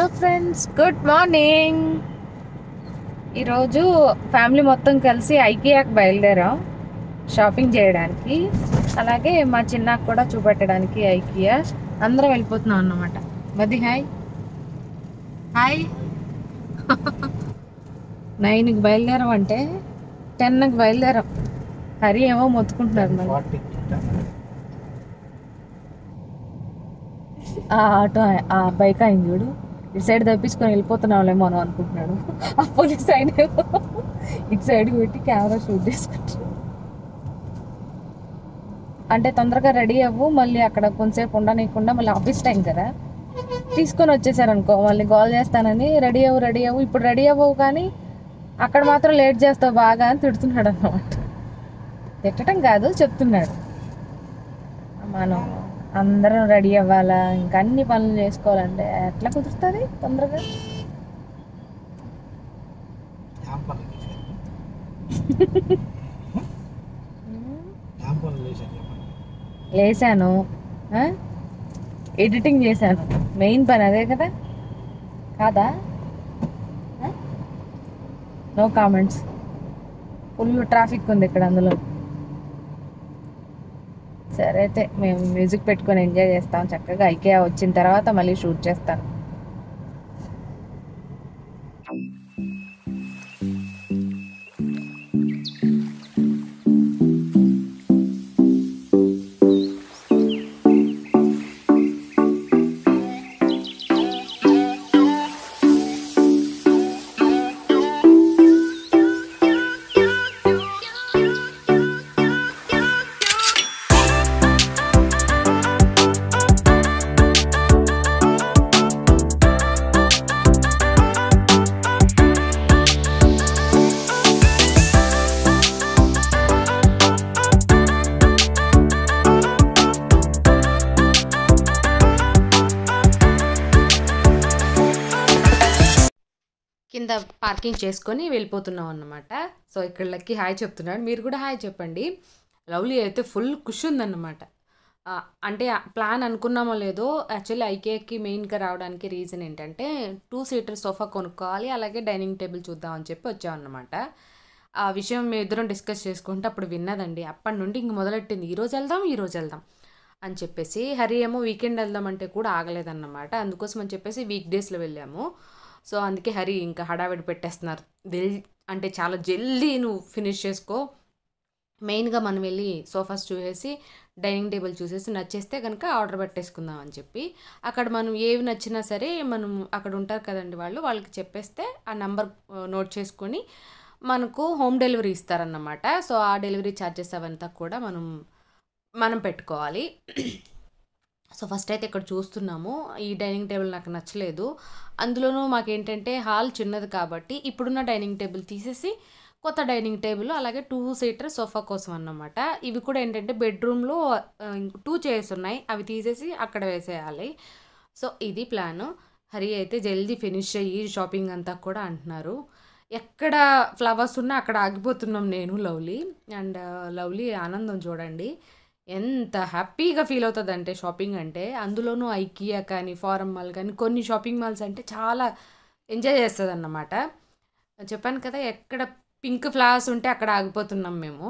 Hello friends good morning ఈరోజు family మొత్తం కలిసి ఐకియాకి బయలుదేరాం షాపింగ్ చేయడానికి అలాగే మా చిన్నకు కూడా చూపెట్టడానికి ఐకియా అందరం వెళ్ళిపోతున్నాం అన్నమాట మది హాయ్ హాయ్ నైన్కి బయలుదేరాం అంటే టెన్కి బయలుదేరాం హరి ఏమో మొత్తుకుంటున్నారు మరి ఆ ఆటో ఆ బైక్ అయింది చూడు ఇటు సైడ్ తప్పించుకొని వెళ్ళిపోతున్నాంలేమో అని అనుకుంటున్నాడు ఆ పోలీస్ ఆయన ఏమో ఇటు సైడ్ పెట్టి కెమెరా షూట్ చేసుకుంటాడు అంటే తొందరగా రెడీ అవ్వు మళ్ళీ అక్కడ కొంతసేపు ఉండనీయకుండా మళ్ళీ ఆఫీస్ టైం కదా తీసుకొని వచ్చేసారు అనుకో మళ్ళీ కాల్ చేస్తానని రెడీ అవ్వు రెడీ అవ్వు ఇప్పుడు రెడీ అవ్వవు కానీ అక్కడ మాత్రం లేట్ చేస్తావు బాగా అని తిడుతున్నాడు అన్నమాట తిట్టడం కాదు చెప్తున్నాడు మనం అందరం రెడీ అవ్వాలా ఇంకా అన్ని పనులు చేసుకోవాలంటే ఎట్లా కుదురుతుంది తొందరగా లేసాను ఆ? ఎడిటింగ్ చేశాను మెయిన్ పని అదే కదా కాదా ఆ? నో కామెంట్స్ ఫుల్ ట్రాఫిక్ ఉంది ఇక్కడ అందులో సరే అయితే మేము మ్యూజిక్ పెట్టుకొని ఎంజాయ్ చేస్తాం చక్కగా ఐకే వచ్చిన తర్వాత మళ్ళీ షూట్ చేస్తాను కింద పార్కింగ్ చేసుకొని వెళ్ళిపోతున్నాం అన్నమాట సో ఇక్కడ లక్కి హాయ్ చెప్తున్నాడు మీరు కూడా హాయ్ చెప్పండి లవ్లీ అయితే ఫుల్ ఖుషి ఉందన్నమాట ఆ, అంటే ప్లాన్ అనుకున్నామో లేదో యాక్చువల్లీ ఐకేకి మెయిన్గా రావడానికి రీజన్ ఏంటంటే టూ సీటర్ సోఫా కొనుక్కోవాలి అలాగే డైనింగ్ టేబుల్ చూద్దాం అని చెప్పి వచ్చామన్నమాట ఆ విషయం మేము ఇద్దరం డిస్కస్ చేసుకుంటే అప్పుడు విన్నదండి అప్పటి నుండి ఇంక మొదలెట్టింది ఈరోజు వెళ్దాం ఈరోజు వెళ్దాం అని చెప్పేసి హరి ఏమో వీకెండ్ వెళ్దామంటే కూడా ఆగలేదన్నమాట అందుకోసం అని చెప్పేసి వీక్ డేస్లో వెళ్ళాము సో అందుకే హరి ఇంకా హడావిడి పెట్టేస్తున్నారు జల్ అంటే చాలా జల్దీ నువ్వు ఫినిష్ చేసుకో మెయిన్గా మనం వెళ్ళి సోఫాస్ చూసేసి డైనింగ్ టేబుల్ చూసేసి నచ్చేస్తే కనుక ఆర్డర్ పెట్టేసుకుందాం అని చెప్పి అక్కడ మనం ఏవి నచ్చినా సరే మనం అక్కడ ఉంటారు కదండి వాళ్ళు వాళ్ళకి చెప్పేస్తే ఆ నెంబర్ నోట్ చేసుకొని మనకు హోమ్ డెలివరీ ఇస్తారన్నమాట సో ఆ డెలివరీ ఛార్జెస్ అవంతా కూడా మనం మనం పెట్టుకోవాలి సో ఫస్ట్ అయితే ఇక్కడ చూస్తున్నాము ఈ డైనింగ్ టేబుల్ నాకు నచ్చలేదు అందులోనూ మాకేంటంటే హాల్ చిన్నది కాబట్టి ఇప్పుడున్న డైనింగ్ టేబుల్ తీసేసి కొత్త డైనింగ్ టేబుల్ అలాగే టూ సీటర్ సోఫా కోసం అన్నమాట ఇవి కూడా ఏంటంటే బెడ్రూమ్లో టూ చైర్స్ ఉన్నాయి అవి తీసేసి అక్కడ వేసేయాలి సో ఇది ప్లాన్ హరి అయితే జల్దీ ఫినిష్ అయ్యి షాపింగ్ అంతా కూడా అంటున్నారు ఎక్కడ ఫ్లవర్స్ ఉన్నా అక్కడ ఆగిపోతున్నాం నేను లవ్లీ అండ్ లవ్లీ ఆనందం చూడండి ఎంత హ్యాపీగా ఫీల్ అవుతుంది అంటే షాపింగ్ అంటే అందులోనూ ఐకియా కానీ ఫారం మాల్ కానీ కొన్ని షాపింగ్ మాల్స్ అంటే చాలా ఎంజాయ్ చేస్తుంది అన్నమాట చెప్పాను కదా ఎక్కడ పింక్ ఫ్లవర్స్ ఉంటే అక్కడ ఆగిపోతున్నాం మేము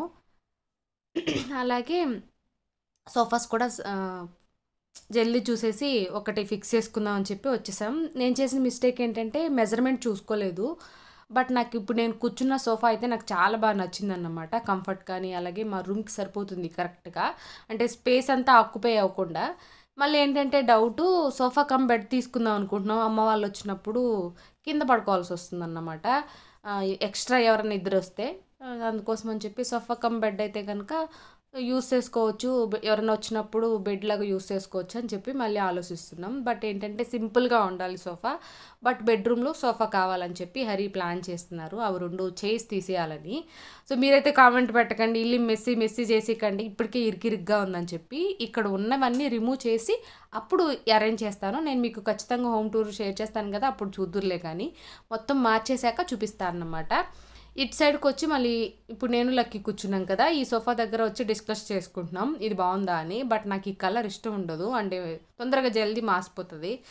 అలాగే సోఫాస్ కూడా ఆ, జల్దీ చూసేసి ఒకటి ఫిక్స్ చేసుకుందాం అని చెప్పి వచ్చేసాం నేను చేసిన మిస్టేక్ ఏంటంటే మెజర్మెంట్ చూసుకోలేదు బట్ నాకు ఇప్పుడు నేను కూర్చున్న సోఫా అయితే నాకు చాలా బాగా నచ్చింది అన్నమాట కంఫర్ట్ కానీ అలాగే మా రూమ్కి సరిపోతుంది కరెక్ట్గా అంటే స్పేస్ అంతా ఆక్యుపై అవ్వకుండా మళ్ళీ ఏంటంటే డౌటు సోఫా కమ్ బెడ్ తీసుకుందాం అనుకుంటున్నాం అమ్మ వాళ్ళు వచ్చినప్పుడు కింద పడుకోవాల్సి వస్తుంది అన్నమాట ఎక్స్ట్రా ఎవరైనా ఇద్దరు వస్తే ఆ, అందుకోసం అని చెప్పి సోఫా కమ్ బెడ్ అయితే కనుక యూస్ చేసుకోవచ్చు బె- ఎవరైనా వచ్చినప్పుడు బెడ్ లాగా యూస్ చేసుకోవచ్చు అని చెప్పి మళ్ళీ ఆలోచిస్తున్నాం బట్ ఏంటంటే సింపుల్గా ఉండాలి సోఫా బట్ బెడ్రూమ్లో సోఫా కావాలని చెప్పి హరి ప్లాన్ చేస్తున్నారు అవి రెండు చైర్స్ తీసేయాలని సో మీరైతే కామెంట్ పెట్టకండి ఇల్లు మెస్సీ మెస్సీ చేసేకండి ఇప్పటికే ఇరికిరిగ్గా ఉందని చెప్పి ఇక్కడ ఉన్నవన్నీ రిమూవ్ చేసి అప్పుడు అరేంజ్ చేస్తాను నేను మీకు ఖచ్చితంగా హోమ్ టూర్ షేర్ చేస్తాను కదా అప్పుడు చూద్దురులే కానీ మొత్తం మార్చేశాక చూపిస్తాను అన్నమాట ఇటు సైడ్కి వచ్చి మళ్ళీ ఇప్పుడు నేను లక్కి కూర్చున్నాం కదా ఈ సోఫా దగ్గర వచ్చి డిస్కస్ చేసుకుంటున్నాం ఇది బాగుందా అని బట్ నాకు ఈ కలర్ ఇష్టం ఉండదు అంటే తొందరగా జల్దీ మాసిపోతుంది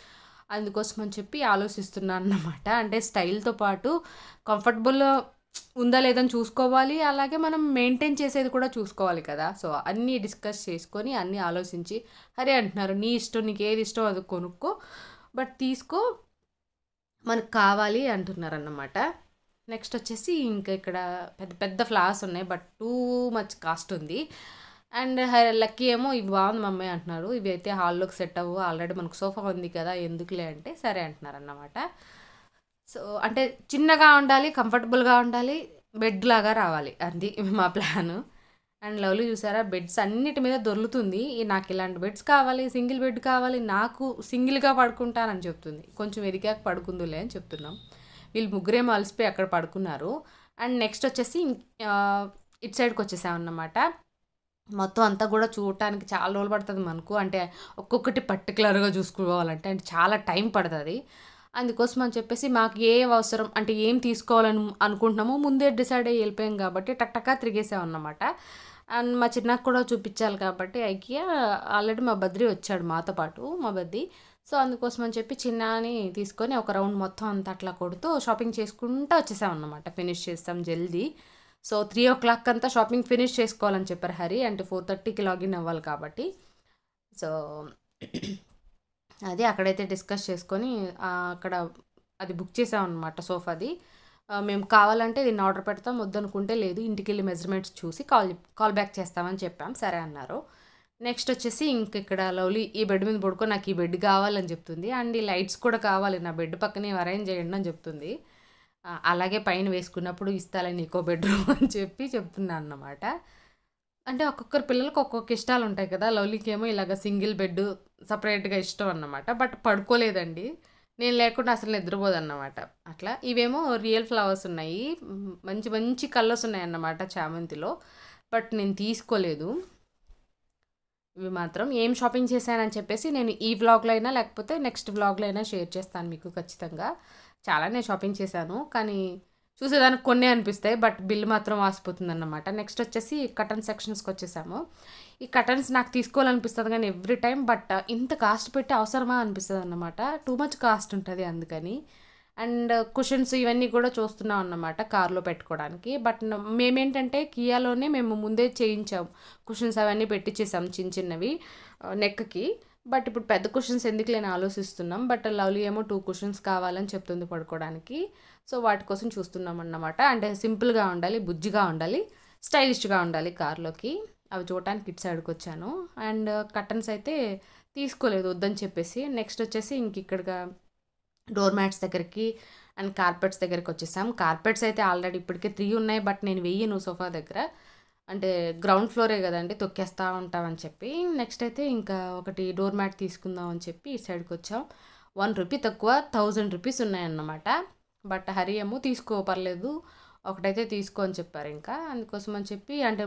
అందుకోసం అని చెప్పి ఆలోచిస్తున్నాను అన్నమాట అంటే స్టైల్తో పాటు కంఫర్టబుల్ ఉందా లేదని చూసుకోవాలి అలాగే మనం మెయింటైన్ చేసేది కూడా చూసుకోవాలి కదా సో అన్నీ డిస్కస్ చేసుకొని అన్నీ ఆలోచించి అరే అంటున్నారు నీ ఇష్టం నీకు ఏది ఇష్టం అది కొనుక్కో బట్ తీసుకో మనకు కావాలి అంటున్నారు అన్నమాట నెక్స్ట్ వచ్చేసి ఇంకా ఇక్కడ పెద్ద పెద్ద ఫ్లవర్స్ ఉన్నాయి బట్ టూ మచ్ కాస్ట్ ఉంది అండ్ లక్కీ ఏమో ఇవి బాగుంది మమ్మీ అంటున్నారు ఇవి అయితే హాల్లోకి సెట్ అవ్వు ఆల్రెడీ మనకు సోఫా ఉంది కదా ఎందుకులే అంటే సరే అంటున్నారు అన్నమాట సో అంటే చిన్నగా ఉండాలి కంఫర్టబుల్గా ఉండాలి బెడ్ లాగా రావాలి అది మా ప్లాన్ అండ్ లవ్లీ చూసారా బెడ్స్ అన్నిటి మీద దొరుకుతుంది ఈ నాకు ఇలాంటి బెడ్స్ కావాలి సింగిల్ బెడ్ కావాలి నాకు సింగిల్గా పడుకుంటానని చెప్తుంది కొంచెం ఎదిగాక పడుకుందులే అని చెప్తున్నాం వీళ్ళు ముగ్గురేమో అలసిపోయి అక్కడ పడుకున్నారు అండ్ నెక్స్ట్ వచ్చేసి ఆ, ఇటు సైడ్కి వచ్చేసామన్నమాట మొత్తం అంతా కూడా చూడటానికి చాలా రోజులు పడుతుంది మనకు అంటే ఒక్కొక్కటి పర్టికులర్గా చూసుకోవాలంటే అంటే చాలా టైం పడుతుంది అందుకోసం అని చెప్పేసి మాకు ఏ అవసరం అంటే ఏం తీసుకోవాలని అనుకుంటున్నామో ముందే డిసైడ్ అయ్యి వెళ్ళిపోయాం కాబట్టి టక్టకా తిరిగేసాం అన్నమాట అండ్ మా చిన్నకు కూడా చూపించాలి కాబట్టి ఐకియా ఆల్రెడీ మా బద్రి వచ్చాడు మాతో పాటు మా బద్రి సో అందుకోసం అని చెప్పి చిన్నాని తీసుకొని ఒక రౌండ్ మొత్తం అంతా అట్లా కొడుతూ షాపింగ్ చేసుకుంటూ వచ్చేసాం అన్నమాట ఫినిష్ చేస్తాం జల్దీ సో త్రీ ఓ క్లాక్ అంతా షాపింగ్ ఫినిష్ చేసుకోవాలని చెప్పారు హరి అంటే ఫోర్ థర్టీకి లాగిన్ అవ్వాలి కాబట్టి సో అది అక్కడైతే డిస్కస్ చేసుకొని ఆ, అక్కడ అది బుక్ చేసాం అనమాట సోఫాది ఆ, మేము కావాలంటే దీన్ని ఆర్డర్ పెడతాం వద్దనుకుంటే లేదు ఇంటికి వెళ్ళి మెజర్మెంట్స్ చూసి కాల్ కాల్ బ్యాక్ చేస్తామని చెప్పాం సరే అన్నారు నెక్స్ట్ వచ్చేసి ఇంక ఇక్కడ లవ్లీ ఈ బెడ్ మీద పడుకో నాకు ఈ బెడ్ కావాలని చెప్తుంది అండ్ ఈ లైట్స్ కూడా కావాలి నా బెడ్ పక్కనే అరేంజ్ చేయండి అని చెప్తుంది ఆ, అలాగే పైన వేసుకున్నప్పుడు ఇస్తాలే నీకో బెడ్రూమ్ అని చెప్పి చెప్తున్నాను అన్నమాట అంటే ఒక్కొక్కరు పిల్లలకు ఒక్కొక్క ఇష్టాలు ఉంటాయి కదా లవ్లీకి ఏమో ఇలాగ సింగిల్ బెడ్ సపరేట్గా ఇష్టం అన్నమాట బట్ పడుకోలేదండి నేను లేకుండా అసలు నిద్రపోదన్నమాట అట్లా ఇవేమో రియల్ ఫ్లవర్స్ ఉన్నాయి మ్, మంచి మంచి కలర్స్ ఉన్నాయి అన్నమాట చామంతిలో బట్ నేను తీసుకోలేదు ఇవి మాత్రం ఏం షాపింగ్ చేశానని చెప్పేసి నేను ఈ వ్లాగ్లో అయినా లేకపోతే నెక్స్ట్ వ్లాగ్లో అయినా షేర్ చేస్తాను మీకు ఖచ్చితంగా చాలానే షాపింగ్ చేశాను కానీ చూసేదానికి కొన్ని అనిపిస్తాయి బట్ బిల్ మాత్రం వాసిపోతుంది అన్నమాట నెక్స్ట్ వచ్చేసి కటన్ సెక్షన్స్కి వచ్చేసాము ఈ కటన్స్ నాకు తీసుకోవాలనిపిస్తుంది కానీ ఎవ్రీ టైం బట్ ఇంత కాస్ట్ పెట్టి అవసరమా అనిపిస్తుంది అన్నమాట టూ మచ్ కాస్ట్ ఉంటుంది అందుకని అండ్ కుషన్స్ ఇవన్నీ కూడా చూస్తున్నాం అన్నమాట కార్లో పెట్టుకోవడానికి బట్ న- మేమేంటంటే కియాలోనే మేము ముందే చేయించాం కుషన్స్ అవన్నీ పెట్టించేసాం చిన్న చిన్నవి నెక్కి బట్ ఇప్పుడు పెద్ద కుషన్స్ ఎందుకు లేని ఆలోచిస్తున్నాం బట్ లవ్లీ ఏమో టూ కుషన్స్ కావాలని చెప్తుంది పడుకోవడానికి సో వాటి కోసం చూస్తున్నాం అన్నమాట అంటే సింపుల్గా ఉండాలి బుజ్జిగా ఉండాలి స్టైలిష్గా ఉండాలి కార్లోకి అవి చూడటానికి ఇటు సైడ్కి వచ్చాను అండ్ కర్టన్స్ అయితే తీసుకోలేదు వద్దని చెప్పేసి నెక్స్ట్ వచ్చేసి ఇంక ఇక్కడగా డోర్ మ్యాట్స్ దగ్గరికి అండ్ కార్పెట్స్ దగ్గరికి వచ్చేసాం కార్పెట్స్ అయితే ఆల్రెడీ ఇప్పటికే త్రీ ఉన్నాయి బట్ నేను వెయ్యను సోఫా దగ్గర అంటే గ్రౌండ్ ఫ్లోరే కదండి తొక్కేస్తూ ఉంటామని చెప్పి నెక్స్ట్ అయితే ఇంకా ఒకటి డోర్ మ్యాట్ తీసుకుందాం అని చెప్పి ఈ సైడ్కి వచ్చాం వన్ రూపీ తక్కువ థౌజండ్ రూపీస్ ఉన్నాయన్నమాట బట్ హరి ఏమో తీసుకో పర్లేదు ఒకటైతే తీసుకో అని చెప్పారు ఇంకా అందుకోసం అని చెప్పి అంటే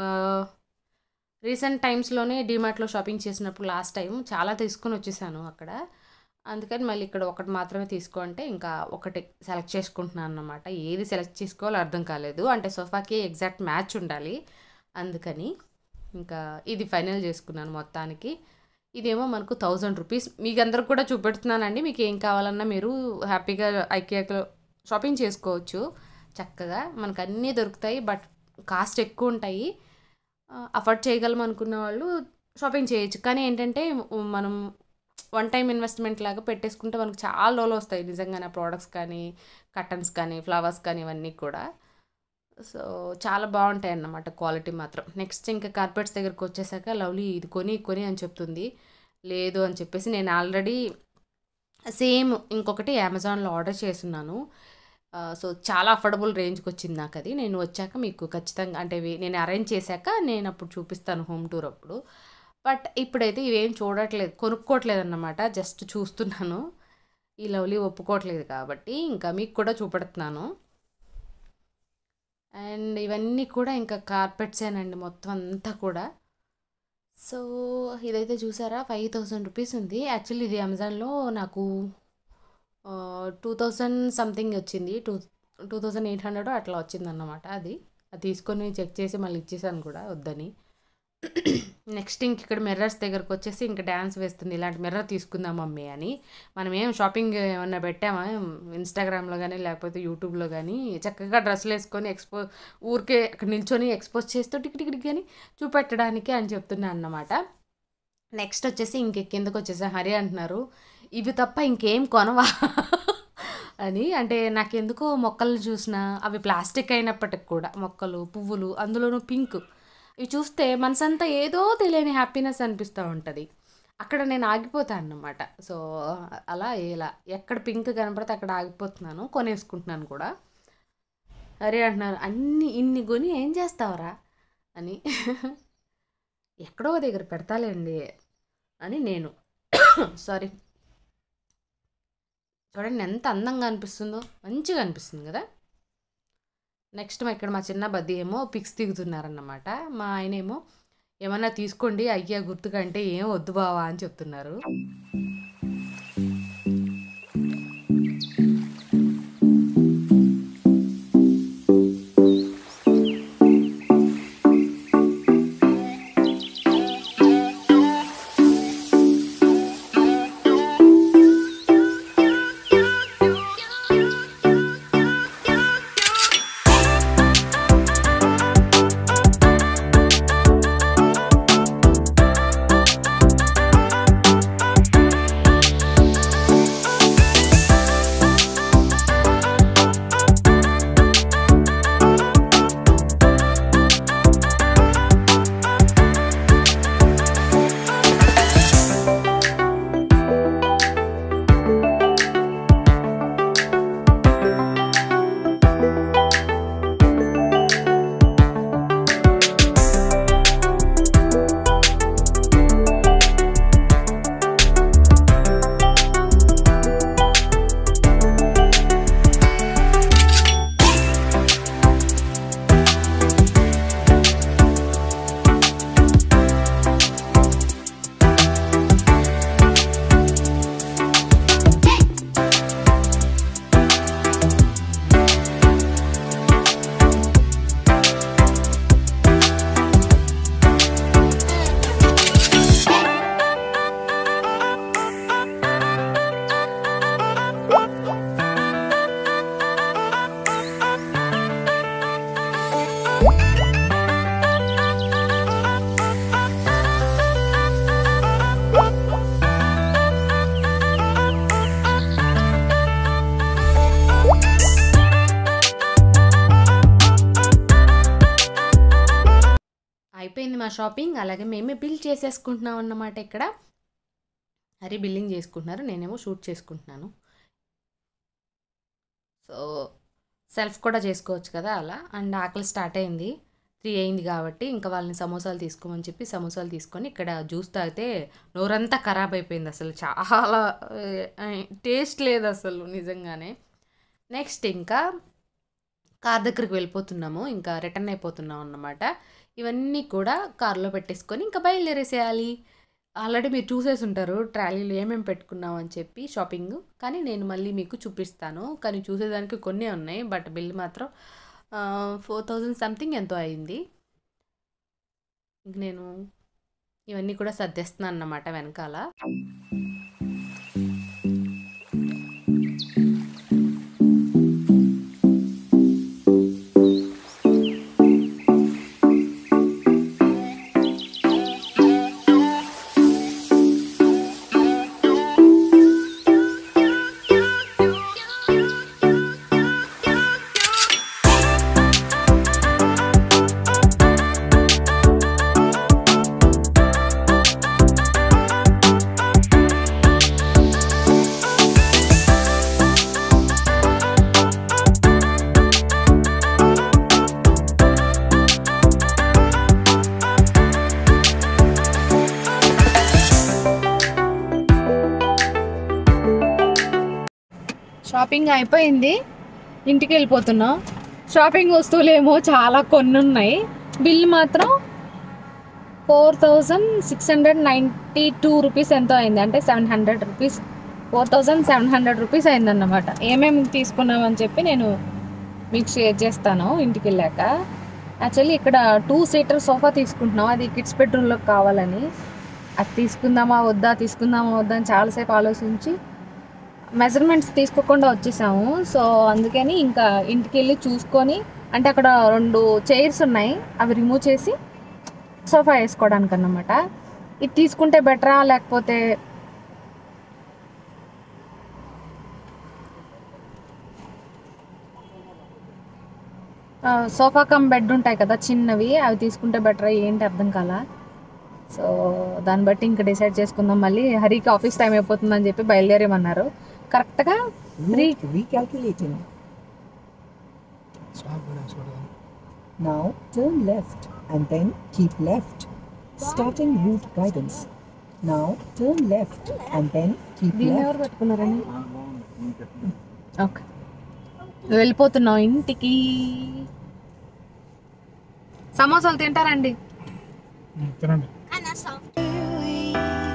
రీసెంట్ టైమ్స్లోనే డీమార్ట్లో షాపింగ్ చేసినప్పుడు లాస్ట్ టైం చాలా తీసుకొని వచ్చేసాను అక్కడ అందుకని మళ్ళీ ఇక్కడ ఒకటి మాత్రమే తీసుకో అంటే ఇంకా ఒకటి సెలెక్ట్ చేసుకుంటున్నాను అన్నమాట ఏది సెలెక్ట్ చేసుకోవాలో అర్థం కాలేదు అంటే సోఫాకి ఎగ్జాక్ట్ మ్యాచ్ ఉండాలి అందుకని ఇంకా ఇది ఫైనల్ చేసుకున్నాను మొత్తానికి ఇదేమో మనకు థౌజండ్ రూపీస్ మీకు అందరికి కూడా చూపెడుతున్నానండి మీకు ఏం కావాలన్నా మీరు హ్యాపీగా ఐకియాలో షాపింగ్ చేసుకోవచ్చు చక్కగా మనకు అన్నీ దొరుకుతాయి బట్ కాస్ట్ ఎక్కువ ఉంటాయి అఫోర్డ్ చేయగలం అనుకున్న వాళ్ళు షాపింగ్ చేయొచ్చు కానీ ఏంటంటే మనం వన్ టైం ఇన్వెస్ట్మెంట్ లాగా పెట్టేసుకుంటే మనకు చాలా రోజులు వస్తాయి నిజంగానే ప్రోడక్ట్స్ కానీ కటన్స్ కానీ ఫ్లవర్స్ కానీ ఇవన్నీ కూడా సో చాలా బాగుంటాయి అన్నమాట క్వాలిటీ మాత్రం నెక్స్ట్ ఇంకా కార్పెట్స్ దగ్గరికి వచ్చేసాక లవ్లీ ఇది కొని కొని అని చెప్తుంది లేదు అని చెప్పేసి నేను ఆల్రెడీ సేమ్ ఇంకొకటి అమెజాన్లో ఆర్డర్ చేస్తున్నాను ఆ, సో చాలా అఫోర్డబుల్ రేంజ్కి వచ్చింది నాకు అది నేను వచ్చాక మీకు ఖచ్చితంగా అంటే ఇవి నేను అరేంజ్ చేశాక నేను అప్పుడు చూపిస్తాను హోమ్ టూర్ అప్పుడు బట్ ఇప్పుడైతే ఇవేం చూడట్లేదు కొనుక్కోవట్లేదు అన్నమాట జస్ట్ చూస్తున్నాను ఈ లవ్లీ ఒప్పుకోవట్లేదు కాబట్టి ఇంకా మీకు కూడా చూపెడుతున్నాను అండ్ ఇవన్నీ కూడా ఇంకా కార్పెట్సేనండి మొత్తం అంతా కూడా సో ఇదైతే చూసారా ఫైవ్ థౌసండ్ రూపీస్ ఉంది యాక్చువల్లీ ఇది అమెజాన్లో నాకు టూ థౌజండ్ సంథింగ్ వచ్చింది two two thousand eight hundred అట్లా వచ్చింది అన్నమాట అది అది తీసుకొని చెక్ చేసి మళ్ళీ ఇచ్చేసాను కూడా వద్దని నెక్స్ట్ ఇంక ఇక్కడ మిర్రర్స్ దగ్గరకు వచ్చేసి ఇంక డ్యాన్స్ వేస్తుంది ఇలాంటి మిర్రర్ తీసుకుందాం మమ్మీ అని మనం ఏం షాపింగ్ ఏమన్నా పెట్టామా ఇన్స్టాగ్రామ్లో కానీ లేకపోతే యూట్యూబ్లో కానీ చక్కగా డ్రెస్సులు వేసుకొని ఎక్స్పో ఊరికే అక్కడ నిల్చొని ఎక్స్పోజ్ చేస్తూ టిక్ టిక్ టిక్ అని చూపెట్టడానికి అని చెప్తున్నా అన్నమాట నెక్స్ట్ వచ్చేసి ఇంక కిందకు వచ్చేసి హరి అంటున్నారు ఇవి తప్ప ఇంకేం కొనవా అని అంటే నాకెందుకో మొక్కలు చూసినా అవి ప్లాస్టిక్ అయినప్పటికి కూడా మొక్కలు పువ్వులు అందులోనూ పింక్ ఇవి చూస్తే మనసంతా ఏదో తెలియని హ్యాపీనెస్ అనిపిస్తూ ఉంటుంది అక్కడ నేను ఆగిపోతాను అన్నమాట సో అలా ఇలా ఎక్కడ పింక్ కనపడితే అక్కడ ఆగిపోతున్నాను కొనేసుకుంటున్నాను కూడా అరే అంటున్నారు అన్ని ఇన్ని కొని ఏం చేస్తావరా అని ఎక్కడో ఒక దగ్గర పెడతాలేండి అని నేను సారీ చూడండి ఎంత అందంగా అనిపిస్తుందో మంచిగా అనిపిస్తుంది కదా నెక్స్ట్ మా ఇక్కడ మా చిన్న బద్ది ఏమో పిక్స్ దిగుతున్నారన్నమాట మా ఆయన ఏమో ఏమన్నా తీసుకోండి అయ్యా గుర్తుకంటే ఏం వద్దు బావా అని చెప్తున్నారు అయిపోయింది మా షాపింగ్ అలాగే మేమే బిల్ చేసేసుకుంటున్నాం అన్నమాట ఇక్కడ హరి బిల్లింగ్ చేసుకుంటున్నారు నేనేమో షూట్ చేసుకుంటున్నాను సో సెల్ఫ్ కూడా చేసుకోవచ్చు కదా అలా అండ్ ఆకలి స్టార్ట్ అయింది త్రీ అయింది కాబట్టి ఇంకా వాళ్ళని సమోసాలు తీసుకోమని చెప్పి సమోసాలు తీసుకొని ఇక్కడ జ్యూస్ తాగితే నోరంతా ఖరాబ్ అయిపోయింది అసలు చాలా టేస్ట్ లేదు అసలు నిజంగానే నెక్స్ట్ ఇంకా కార్ దగ్గరికి వెళ్ళిపోతున్నాము ఇంకా రిటర్న్ అయిపోతున్నాం అన్నమాట ఇవన్నీ కూడా కార్లో పెట్టేసుకొని ఇంకా బయలుదేరేసేయాలి ఆల్రెడీ మీరు చూసేసి ఉంటారు ట్రాలీలో ఏమేమి పెట్టుకున్నాం అని చెప్పి షాపింగ్ కానీ నేను మళ్ళీ మీకు చూపిస్తాను కానీ చూసేదానికి కొన్ని ఉన్నాయి బట్ బిల్ మాత్రం ఫోర్ థౌజండ్ సంథింగ్ ఎంతో అయింది ఇంక నేను ఇవన్నీ కూడా సర్దేస్తున్నాను అన్నమాట వెనకాల షాపింగ్ అయిపోయింది ఇంటికి వెళ్ళిపోతున్నాం షాపింగ్ వస్తువులేమో చాలా కొన్ని ఉన్నాయి బిల్ మాత్రం four thousand six hundred ninety two rupees ఎంతో అయింది అంటే seven hundred rupees four thousand seven hundred rupees అయిందన్నమాట ఏమేమి తీసుకున్నామని చెప్పి నేను మీకు షేర్ చేస్తాను ఇంటికి వెళ్ళాక యాక్చువల్లీ ఇక్కడ టూ సీటర్ సోఫా తీసుకుంటున్నాం అది కిడ్స్ బెడ్రూమ్లో కావాలని అది తీసుకుందామా వద్దా తీసుకుందామా వద్దా అని చాలాసేపు ఆలోచించి మెజర్మెంట్స్ తీసుకోకుండా వచ్చేసాము సో అందుకని ఇంకా ఇంటికి వెళ్ళి చూసుకొని అంటే అక్కడ రెండు చైర్స్ ఉన్నాయి అవి రిమూవ్ చేసి సోఫా వేసుకోవడానికి అన్నమాట ఇది తీసుకుంటే బెటరా లేకపోతే ఆ, సోఫా కమ్ బెడ్ ఉంటాయి కదా చిన్నవి అవి తీసుకుంటే బెటర్ ఏంటి అర్థం కాల సో దాన్ని బట్టి ఇంకా డిసైడ్ చేసుకుందాం మళ్ళీ హరికి ఆఫీస్ టైం అయిపోతుందని చెప్పి బయలుదేరేమన్నారు కరెక్ట్గా Re- Re- recalculating. Now turn left and then keep left. Starting route guidance. Now turn left and then keep దీన్ని left. ఎవరు పెట్టుకున్నారని ఓకే వెళ్ళిపోతున్నాం ఇంటికి సమోసాలు తింటారండి తినండి And that's all.